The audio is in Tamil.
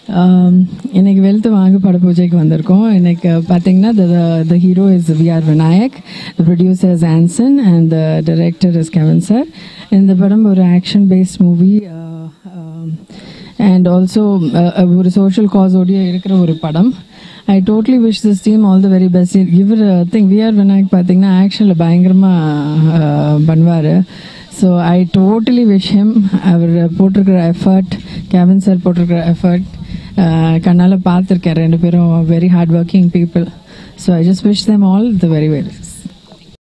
Um, இன்னைக்கு வெல்த் வாங்க பட பூஜைக்கு வந்திருக்கோம் இன்னைக்கு பார்த்தீங்கன்னா the hero is V R Vinayak the producer is Anson and the director is Kevin sir இந்த படம் ஒரு action based movie and also ஒரு சோஷியல் காஸோடைய இருக்கிற ஒரு படம் I totally wish this team all the very best இவர் திங்க் விஆர் விநாயக் பார்த்தீங்கன்னா ஆக்ஷனில் பயங்கரமாக பண்ணுவார் so I totally wish him அவர் போட்டிருக்கிற எஃபர்ட் கேவின் சார் போட்டிருக்கிற எஃபர்ட் கண்ணால் பார்த்துருக்கேன் ரெண்டு பேரும் very hard working people so I just wish them all the very very